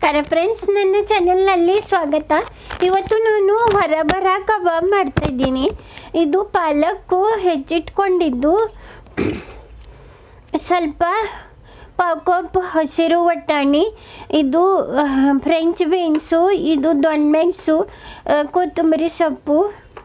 ನಮಸ್ಕಾರ ಫ್ರೆಂಡ್ಸ್ ನನ್ನ ಚಾನೆಲ್ನಲ್ಲಿ ಸ್ವಾಗತ ಇವತ್ತು ನಾನು ಹೊರಬರ ಕಬಾಬ್ ಮಾಡ್ತಾಯಿದ್ದೀನಿ ಇದು ಪಾಲಕ್ಕು ಹೆಚ್ಚಿಟ್ಕೊಂಡಿದ್ದು ಸ್ವಲ್ಪ ಪಾವ್ ಕಪ್ ಹಸಿರು ವಟಾಣಿ ಇದು ಫ್ರೆಂಚ್ ಬೀನ್ಸು ಇದು ದೊಣ್ಣಮೆಣಸು ಕೊತ್ತಂಬರಿ ಸೊಪ್ಪು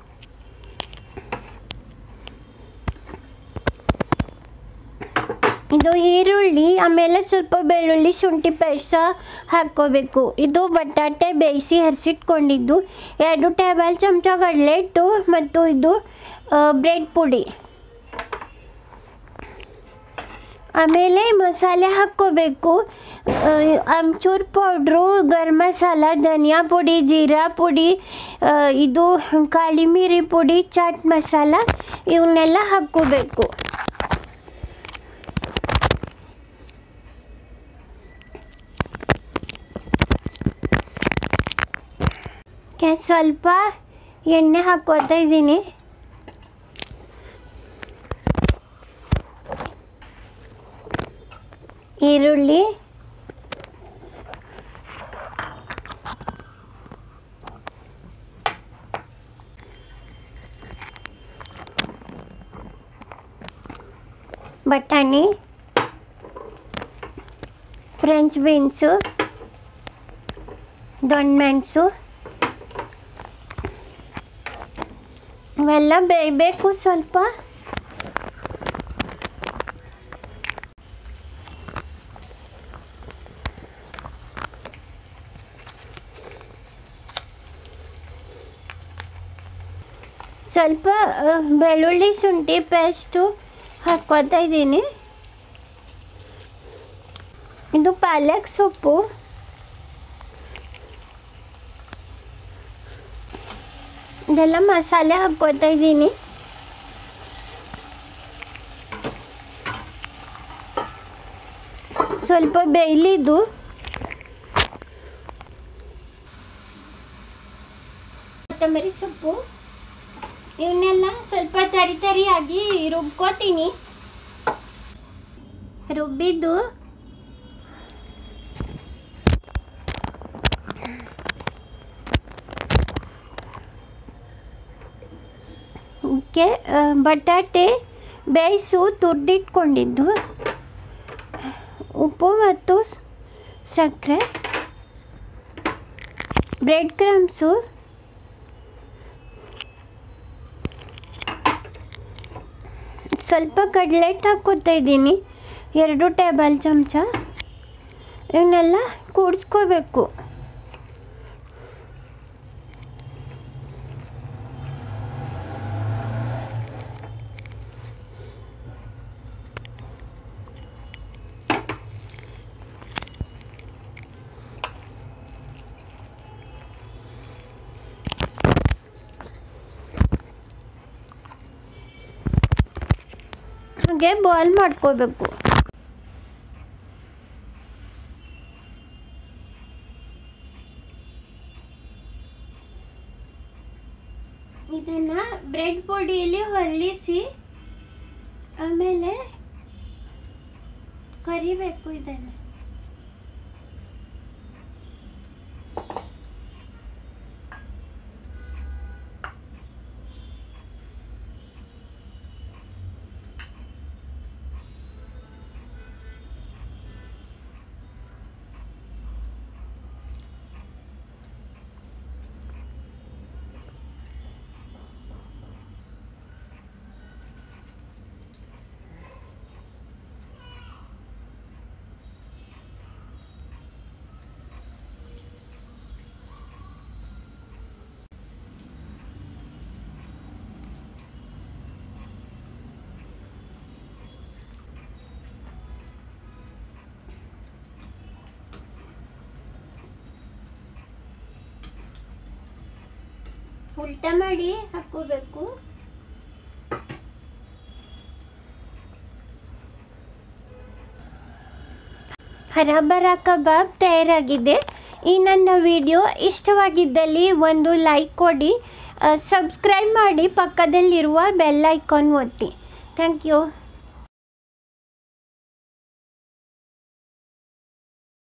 ಇದು ಈರುಳ್ಳಿ ಆಮೇಲೆ ಸ್ವಲ್ಪ ಬೆಳ್ಳುಳ್ಳಿ ಶುಂಠಿ ಪೇಸ್ಟ್ ಹಾಕ್ಕೋಬೇಕು ಇದು ಬಟಾಟೆ ಬೇಯಿಸಿ ಹರಿಸಿಟ್ಕೊಂಡಿದ್ದು ಎರಡು ಟೇಬಲ್ ಚಮಚ ಕಡಲೆ ಹಿಟ್ಟು ಮತ್ತು ಇದು ಬ್ರೆಡ್ ಪುಡಿ ಆಮೇಲೆ ಮಸಾಲೆ ಹಾಕ್ಕೋಬೇಕು ಅಮ್ಚೂರ್ ಪೌಡ್ರು ಗರಂ ಮಸಾಲ ಧನಿಯಾ ಪುಡಿ ಜೀರಾ ಪುಡಿ ಆ, ಇದು ಕಾಳಿ ಮಿರಿ ಪುಡಿ ಚಾಟ್ ಮಸಾಲ ಇವನ್ನೆಲ್ಲ ಹಾಕ್ಕೋಬೇಕು ಕೆ ಸ್ವಲ್ಪ ಎಣ್ಣೆ ಹಾಕೋತಾ ಇದ್ದೀನಿ ಈರುಳ್ಳಿ ಬಟಾಣಿ ಫ್ರೆಂಚ್ ಬೀನ್ಸು ದೊಣ್ಣಮೆಣಸು ಇವೆಲ್ಲ ಬೇಯಬೇಕು ಸ್ವಲ್ಪ ಸ್ವಲ್ಪ ಆ, ಬೆಳ್ಳುಳ್ಳಿ ಶುಂಠಿ ಪೇಸ್ಟು ಹಾಕ್ಕೋತಾ ಇದ್ದೀನಿ ಇದು ಪಾಲಕ್ ಸೊಪ್ಪು ಇದೆಲ್ಲ ಮಸಾಲೆ ಹಾಕ್ಕೋತಾ ಇದ್ದೀನಿ ಸ್ವಲ್ಪ ಬೇಯ್ಲಿದ್ದು ಕೊತ್ತಂಬರಿ ಸೊಪ್ಪು ಇವನ್ನೆಲ್ಲ ಸ್ವಲ್ಪ ತರಿ ತರಿಯಾಗಿ ರುಬ್ಕೋತೀನಿ ರುಬ್ಬಿದ್ದು ಕೆ ಬಟಾಟೆ ಬೇಯಿಸು ತುರ್ದಿಟ್ಕೊಂಡಿದ್ದು ಉಪ್ಪು ಮತ್ತು ಸ್- ಸಕ್ಕರೆ ಬ್ರೆಡ್ ಕ್ರಮ್ಸು ಸ್ವಲ್ಪ ಕಡ್ಲೆಟ್ ಹಾಕ್ಕೋತಾ ಇದ್ದೀನಿ ಎರಡು ಟೇಬಲ್ ಚಮಚ ಇವನ್ನೆಲ್ಲ ಕೂಡಿಸ್ಕೋಬೇಕು ಹಾಗೆ ಬಾಯ್ಲ್ ಮಾಡ್ಕೋಬೇಕು ಇದನ್ನ ಬ್ರೆಡ್ ಪುಡಿಯಲ್ಲಿ ಹೊರಳಿಸಿ ಆಮೇಲೆ ಕರಿಬೇಕು ಇದನ್ನು ಉಲ್ಟಾ ಮಾಡಿ ಹಾಕೋಬೇಕು ಹರಬರ ಕಬಾಬ್ ತಯಾರಾಗಿದೆ ಈ ನನ್ನ ವಿಡಿಯೋ ಇಷ್ಟವಾಗಿದ್ದಲ್ಲಿ ಒಂದು ಲೈಕ್ ಕೊಡಿ ಸಬ್ಸ್ಕ್ರೈಬ್ ಮಾಡಿ ಪಕ್ಕದಲ್ಲಿರುವ ಬೆಲ್ ಐಕಾನ್ ಒತ್ತಿ ಥ್ಯಾಂಕ್ ಯು